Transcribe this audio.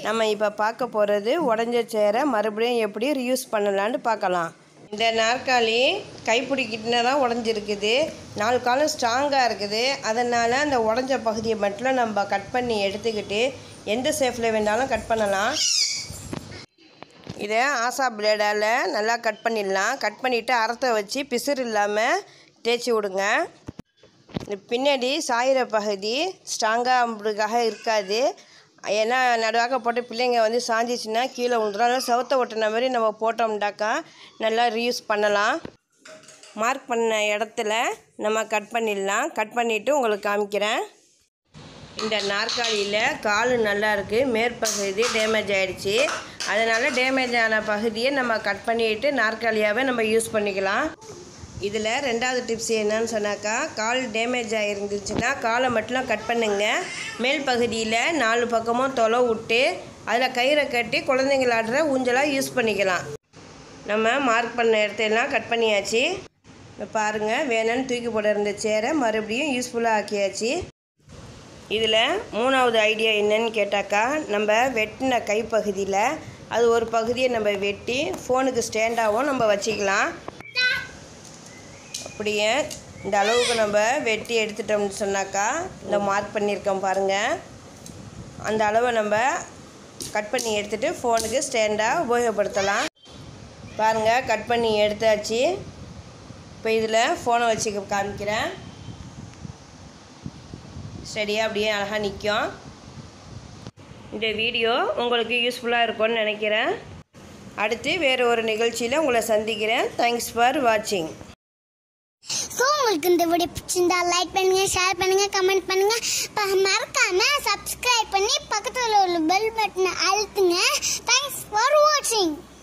நம்ம இப்போ பார்க்க போகிறது உடஞ்ச சேரை மறுபடியும் எப்படி ரியூஸ் பண்ணலான்னு பார்க்கலாம் இந்த நாற்காலி கைப்பிடிக்கிட்டுனா தான் உடஞ்சிருக்குது நாலு காலம் ஸ்ட்ராங்காக இருக்குது அதனால் அந்த உடஞ்ச பகுதியை மட்டும் நம்ம கட் பண்ணி எடுத்துக்கிட்டு எந்த ஷேஃபில் வேணாலும் கட் பண்ணலாம் இதை ஆசா பிளேடால் நல்லா கட் பண்ணிடலாம் கட் பண்ணிவிட்டு அறத்தை வச்சு பிசுறு இல்லாமல் தேய்ச்சி விடுங்க இந்த பின்னாடி சாயிற பகுதி ஸ்ட்ராங்காக அப்படிக்காக இருக்காது ஏன்னா நடுவாக்க போட்டு பிள்ளைங்க வந்து சாஞ்சிச்சுன்னா கீழே விழுந்துடும் அதனால் செவத்த ஒட்டின மாதிரி நம்ம போட்டோம்னாக்கா நல்லா ரீயூஸ் பண்ணலாம் மார்க் பண்ண இடத்துல நம்ம கட் பண்ணிடலாம் கட் பண்ணிவிட்டு உங்களுக்கு காமிக்கிறேன் இந்த நாற்காலியில் கால் நல்லா இருக்குது மேற்பகுதி டேமேஜ் ஆகிடுச்சு அதனால் டேமேஜ் ஆன பகுதியை நம்ம கட் பண்ணிவிட்டு நாற்காலியாகவே நம்ம யூஸ் பண்ணிக்கலாம் இதில் ரெண்டாவது டிப்ஸ் என்னன்னு சொன்னாக்கா கால் டேமேஜ் ஆகிருந்துச்சுன்னா காலை மட்டும் கட் பண்ணுங்க மேல் பகுதியில் நாலு பக்கமும் தொலை விட்டு அதில் கயிறை கட்டி குழந்தைங்க ஆடுற ஊஞ்சலாக யூஸ் பண்ணிக்கலாம் நம்ம மார்க் பண்ண இடத்தையெல்லாம் கட் பண்ணியாச்சு இப்போ பாருங்கள் வேணும்னு தூக்கி போட இருந்த சேரை மறுபடியும் யூஸ்ஃபுல்லாக ஆக்கியாச்சு இதில் மூணாவது ஐடியா என்னன்னு கேட்டாக்கா நம்ம வெட்டின கைப்பகுதியில் அது ஒரு பகுதியை நம்ம வெட்டி ஃபோனுக்கு ஸ்டாண்டாகவும் நம்ம வச்சுக்கலாம் அப்படியே இந்த அளவுக்கு நம்ம வெட்டி எடுத்துட்டோம்னு சொன்னாக்கா இந்த மார்க் பண்ணியிருக்கோம் பாருங்கள் அந்த அளவை நம்ம கட் பண்ணி எடுத்துகிட்டு ஃபோனுக்கு ஸ்டாண்டாக உபயோகப்படுத்தலாம் பாருங்கள் கட் பண்ணி எடுத்தாச்சு இப்போ இதில் ஃபோனை வச்சு காமிக்கிறேன் ஸ்டடியாக அப்படியே அழகாக நிற்கும் இந்த வீடியோ உங்களுக்கு யூஸ்ஃபுல்லாக இருக்கும்னு நினைக்கிறேன் அடுத்து வேறு ஒரு நிகழ்ச்சியில் உங்களை சந்திக்கிறேன் தேங்க்ஸ் ஃபார் வாட்சிங் ஸோ உங்களுக்கு இந்த வீடியோ பிடிச்சிருந்தா லைக் பண்ணுங்க ஷேர் பண்ணுங்க கமெண்ட் பண்ணுங்க ப- மறக்காம சப்ஸ்கிரைப் பண்ணி பக்கத்தில் உள்ள பெல் பட்டனை அழுத்துங்க தேங்க்ஸ் ஃபார் வாட்சிங்